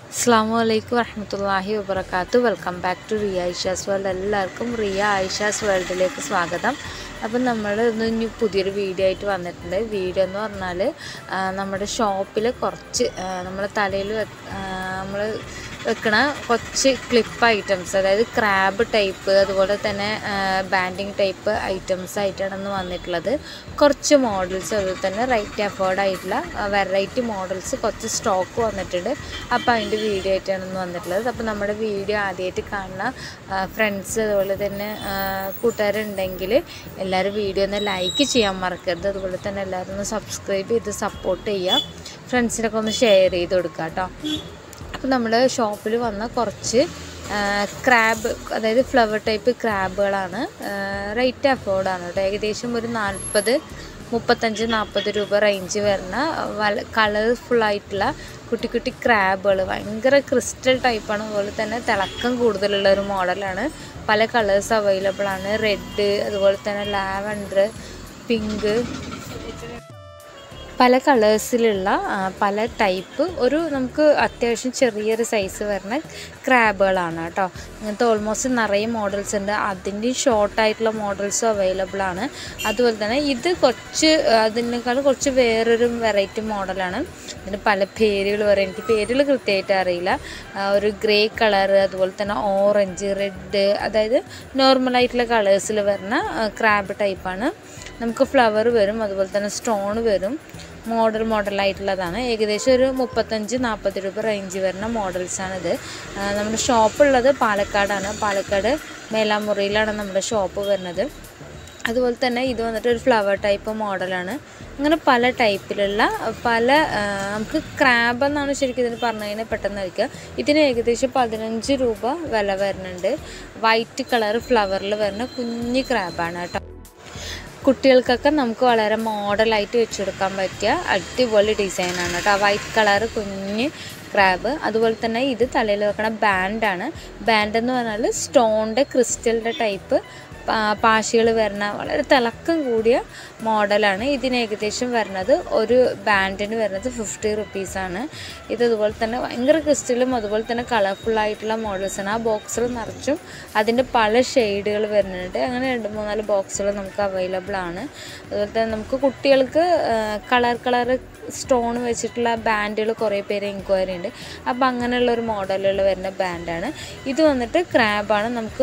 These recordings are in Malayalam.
അസ്സാം വലൈക്കും വറഹമത്തല്ലാഹി വബർക്കാത്തു welcome back to Riya Aisha's world എല്ലാവർക്കും റിയ ഐഷാസ് വേൾഡിലേക്ക് സ്വാഗതം അപ്പം നമ്മൾ ഇന്ന് ഇനി പുതിയൊരു വീഡിയോ ആയിട്ട് വന്നിട്ടുണ്ട് വീഡിയോ എന്ന് പറഞ്ഞാൽ ആ, നമ്മുടെ ഷോപ്പിൽ കുറച്ച് നമ്മൾ തലയിൽ നമ്മൾ വെക്കണ കുറച്ച് ക്ലിപ്പ് ഐറ്റംസ് അതായത് ക്രാബ് ടൈപ്പ് അതുപോലെ തന്നെ ബാൻഡിങ് ടൈപ്പ് ഐറ്റംസ് ആയിട്ടാണ് ഇന്ന് വന്നിട്ടുള്ളത് കുറച്ച് മോഡൽസ് അതുപോലെ തന്നെ റൈറ്റ് അഫോർഡ് ആയിട്ടുള്ള വെറൈറ്റി മോഡൽസ് കുറച്ച് സ്റ്റോക്ക് വന്നിട്ടുണ്ട് അപ്പോൾ അതിൻ്റെ വീഡിയോ ആയിട്ടാണ് ഇന്ന് വന്നിട്ടുള്ളത് അപ്പോൾ നമ്മുടെ വീഡിയോ ആദ്യമായിട്ട് കാണുന്ന ഫ്രണ്ട്സ് അതുപോലെ തന്നെ ആ, കൂട്ടുകാരുണ്ടെങ്കിൽ എല്ലാവരും വീഡിയോ ഒന്ന് ലൈക്ക് ചെയ്യാൻ മറക്കരുത് അതുപോലെ തന്നെ എല്ലാവരും ഒന്ന് സബ്സ്ക്രൈബ് ചെയ്ത് സപ്പോർട്ട് ചെയ്യുക ഫ്രണ്ട്സിനൊക്കെ ഒന്ന് ഷെയർ ചെയ്ത് കൊടുക്കുക കേട്ടോ അപ്പോൾ നമ്മൾ ഷോപ്പിൽ വന്ന കുറച്ച് ക്രാബ് അതായത് ഫ്ലവർ ടൈപ്പ് ക്രാബുകളാണ് റേറ്റ് അഫോർഡാണ് കേട്ടോ ഏകദേശം ഒരു നാൽപ്പത് മുപ്പത്തഞ്ച് നാൽപ്പത് രൂപ റേഞ്ച് വരുന്ന വല കളർഫുള്ളായിട്ടുള്ള കുട്ടി കുട്ടി ക്രാബുകൾ ഭയങ്കര ക്രിസ്റ്റൽ ടൈപ്പാണ് അതുപോലെ തന്നെ തിളക്കം കൂടുതലുള്ള ഒരു മോഡലാണ് പല കളേഴ്സ് അവൈലബിൾ ആണ് റെഡ് അതുപോലെ തന്നെ ലാവൻഡർ പിങ്ക് പല കളേഴ്സിലുള്ള ആ, പല ടൈപ്പ് ഒരു നമുക്ക് അത്യാവശ്യം ചെറിയൊരു സൈസ് വരുന്ന ക്രാബുകളാണ് കേട്ടോ ഇങ്ങനത്തെ ഓൾമോസ്റ്റ് നിറയെ മോഡൽസ് ഉണ്ട് അതിൻ്റെയും ഷോർട്ടായിട്ടുള്ള മോഡൽസും അവൈലബിൾ ആണ് അതുപോലെ തന്നെ ഇത് കുറച്ച് അതിനേക്കാളും കുറച്ച് വേറൊരു വെറൈറ്റി മോഡലാണ് ഇതിന് പല പേരുകൾ പറയും എനിക്ക് പേരുകൾ കൃത്യമായിട്ട് അറിയില്ല ആ, ഒരു ഗ്രേ കളർ അതുപോലെ തന്നെ ഓറഞ്ച് റെഡ് അതായത് നോർമലായിട്ടുള്ള കളേഴ്സിൽ വരുന്ന ക്രാബ് ടൈപ്പാണ് നമുക്ക് ഫ്ലവർ വരും അതുപോലെ തന്നെ സ്റ്റോൺ വരും മോഡൽ മോഡലായിട്ടുള്ളതാണ് ഏകദേശം ഒരു മുപ്പത്തഞ്ച് നാൽപ്പത് രൂപ റേഞ്ച് വരുന്ന മോഡൽസാണിത് ആ, നമ്മുടെ ഷോപ്പുള്ളത് പാലക്കാടാണ് പാലക്കാട് മേലാമുറിയിലാണ് നമ്മുടെ ഷോപ്പ് വരുന്നത് അതുപോലെ തന്നെ ഇത് വന്നിട്ട് ഒരു ഫ്ലവർ ടൈപ്പ് മോഡലാണ് അങ്ങനെ പല ടൈപ്പിലുള്ള പല ആ, നമുക്ക് ക്രാബ് എന്നാണ് ശരിക്കും ഇതിന് പറഞ്ഞു കഴിഞ്ഞാൽ പെട്ടെന്ന് കഴിക്കുക ഇതിന് ഏകദേശം പതിനഞ്ച് രൂപ വില വരുന്നുണ്ട് വൈറ്റ് കളർ ഫ്ലവറിൽ വരുന്ന കുഞ്ഞ് ക്രാബാണ് കേട്ടോ കുട്ടികൾക്കൊക്കെ നമുക്ക് വളരെ മോഡലായിട്ട് വെച്ച് കൊടുക്കാൻ പറ്റിയ അടിപൊളി ഡിസൈനാണ് കേട്ടോ വൈറ്റ് കളർ കുഞ്ഞ് ക്രാബ് അതുപോലെ തന്നെ ഇത് തലയിൽ വെക്കണ ബാൻഡാണ് ബാൻഡ് എന്ന് പറഞ്ഞാൽ സ്റ്റോണിൻ്റെ ക്രിസ്റ്റലിൻ്റെ ടൈപ്പ് പാശികൾ വരുന്ന വളരെ തിളക്കം കൂടിയ മോഡലാണ് ഇതിന് ഏകദേശം വരുന്നത് ഒരു ബാൻഡിന് വരുന്നത് ഫിഫ്റ്റി റുപ്പീസാണ് ഇത് അതുപോലെ തന്നെ ഭയങ്കര ക്രിസ്റ്റലും അതുപോലെ തന്നെ കളർഫുള്ളായിട്ടുള്ള മോഡൽസാണ് ആ ബോക്സിൽ നിറച്ചും അതിൻ്റെ പല ഷെയ്ഡുകൾ വരുന്നുണ്ട് അങ്ങനെ രണ്ട് മൂന്നാല് ബോക്സുകൾ നമുക്ക് അവൈലബിൾ ആണ് അതുപോലെ തന്നെ നമുക്ക് കുട്ടികൾക്ക് കളർ കളർ സ്റ്റോൺ വെച്ചിട്ടുള്ള ബാൻഡുകൾ കുറേ പേര് എൻക്വയറി ഉണ്ട് അപ്പോൾ അങ്ങനെയുള്ള ഒരു മോഡലിൽ വരുന്ന ബാൻഡാണ് ഇത് വന്നിട്ട് ക്രാബാണ് നമുക്ക്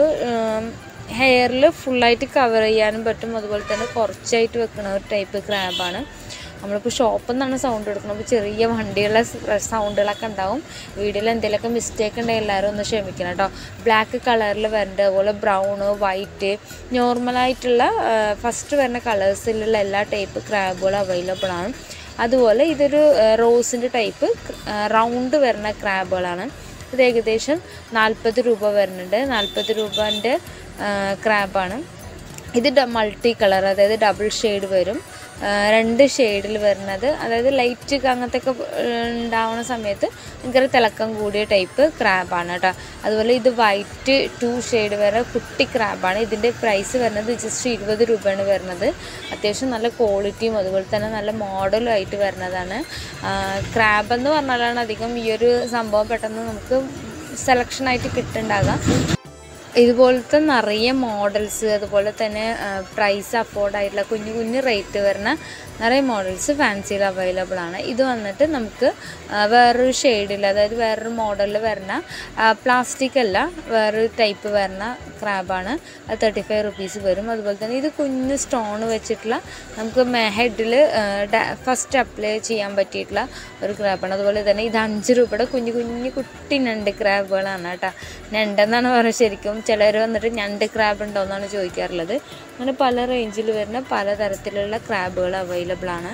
ഹെയറിൽ ഫുള്ളായിട്ട് കവർ ചെയ്യാനും പറ്റും അതുപോലെ തന്നെ കുറച്ചായിട്ട് വെക്കുന്ന ഒരു ടൈപ്പ് ക്രാബാണ് നമ്മളിപ്പോൾ ഷോപ്പിൽ നിന്നാണ് സൗണ്ട് എടുക്കുന്നത് അപ്പോൾ ചെറിയ വണ്ടികളുടെ സൗണ്ടുകളൊക്കെ ഉണ്ടാവും വീഡിയോയിൽ എന്തെങ്കിലുമൊക്കെ മിസ്റ്റേക്ക് ഉണ്ടെങ്കിൽ എല്ലാവരും ഒന്ന് ക്ഷമിക്കണം കേട്ടോ ബ്ലാക്ക് കളറിൽ വരുന്നുണ്ട് അതുപോലെ ബ്രൗണ് വൈറ്റ് നോർമലായിട്ടുള്ള ഫസ്റ്റ് വരുന്ന കളേഴ്സിലുള്ള എല്ലാ ടൈപ്പ് ക്രാബുകളും അവൈലബിൾ ആണ് അതുപോലെ ഇതൊരു റോസിൻ്റെ ടൈപ്പ് റൗണ്ട് വരുന്ന ക്രാബുകളാണ് ഇത് ഏകദേശം നാൽപ്പത് രൂപ വരുന്നുണ്ട് നാൽപ്പത് രൂപൻ്റെ ക്രാബാണ് ഇത് മൾട്ടി കളർ അതായത് ഡബിൾ ഷെയ്ഡ് വരും ആ, രണ്ട് ഷെയ്ഡിൽ വരുന്നത് അതായത് ലൈറ്റ് അങ്ങനത്തെ ഒക്കെ ഉണ്ടാവുന്ന സമയത്ത് ഭയങ്കര തിളക്കം കൂടിയ ടൈപ്പ് ക്രാബാണ് കേട്ടോ അതുപോലെ ഇത് വൈറ്റ് ടു ഷെയ്ഡ് വരെ കുട്ടി ക്രാബാണ് ഇതിൻ്റെ പ്രൈസ് വരുന്നത് ജസ്റ്റ് ഇരുപത് രൂപയാണ് വരുന്നത് അത്യാവശ്യം നല്ല ക്വാളിറ്റിയും അതുപോലെ തന്നെ നല്ല മോഡലും ആയിട്ട് വരുന്നതാണ് ക്രാബ് എന്ന് പറഞ്ഞാലാണ് അധികം ഈ ഒരു സംഭവം പെട്ടെന്ന് നമുക്ക് സെലക്ഷനായിട്ട് കിട്ടുന്നുണ്ടാകാം ഇതുപോലത്തെ നിറയെ മോഡൽസ് അതുപോലെ തന്നെ പ്രൈസ് അഫോർഡ് ആയിട്ടുള്ള കുഞ്ഞു കുഞ്ഞു റേറ്റ് വരുന്ന നിറയെ മോഡൽസ് ഫാൻസിയിൽ അവൈലബിൾ ആണ് ഇത് വന്നിട്ട് നമുക്ക് ആ, വേറൊരു ഷെയ്ഡിൽ അതായത് വേറൊരു മോഡലിൽ വരുന്ന പ്ലാസ്റ്റിക് അല്ല വേറൊരു ടൈപ്പ് വരുന്ന ക്രാബാണ് അത് തേർട്ടി ഫൈവ് റുപ്പീസ് വരും അതുപോലെ തന്നെ ഇത് കുഞ്ഞ് സ്റ്റോൺ വെച്ചിട്ടുള്ള നമുക്ക് ഹെഡിൽ ഫസ്റ്റ് അപ്ലൈ ചെയ്യാൻ പറ്റിയിട്ടുള്ള ഒരു ക്രാബാണ് അതുപോലെ തന്നെ ഇത് അഞ്ച് രൂപയുടെ കുഞ്ഞു കുഞ്ഞു കുട്ടി ഞണ്ട് ക്രാബുകളാണ് കേട്ടോ ഞണ്ടെന്നാണ് പറയുക ശരിക്കും ചിലർ വന്നിട്ട് ഞണ്ട് ക്രാബ് ഉണ്ടോ എന്നാണ് ചോദിക്കാറുള്ളത് അങ്ങനെ പല റേഞ്ചിൽ വരുന്ന പലതരത്തിലുള്ള ക്രാബുകൾ അവൈലബിൾ ആണ്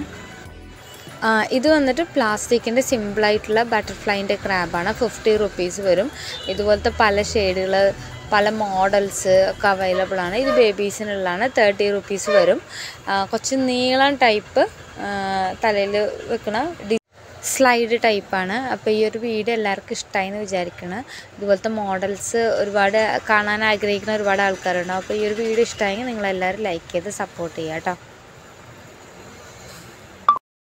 ആ, ഇത് വന്നിട്ട് പ്ലാസ്റ്റിക്കിൻ്റെ സിമ്പിളായിട്ടുള്ള ബട്ടർഫ്ലൈൻ്റെ ക്രാബാണ് ഫിഫ്റ്റി റുപ്പീസ് വരും ഇതുപോലത്തെ പല ഷെയ്ഡുകൾ പല മോഡൽസ് ഒക്കെ അവൈലബിൾ ആണ് ഇത് ബേബീസിനുള്ളതാണ് തേർട്ടി റുപ്പീസ് വരും ആ, കുറച്ച് നീളം ടൈപ്പ് തലയിൽ വെക്കണ ഡി സ്ലൈഡ് ടൈപ്പാണ് അപ്പോൾ ഈ ഒരു വീഡിയോ എല്ലാവർക്കും ഇഷ്ടമായി എന്ന് വിചാരിക്കണം ഇതുപോലത്തെ മോഡൽസ് ഒരുപാട് കാണാൻ ആഗ്രഹിക്കുന്ന ഒരുപാട് ആൾക്കാരുണ്ടാവും അപ്പോൾ ഈ ഒരു വീഡിയോ ഇഷ്ടമായെങ്കിൽ നിങ്ങളെല്ലാവരും ലൈക്ക് ചെയ്ത് സപ്പോർട്ട് ചെയ്യാം കേട്ടോ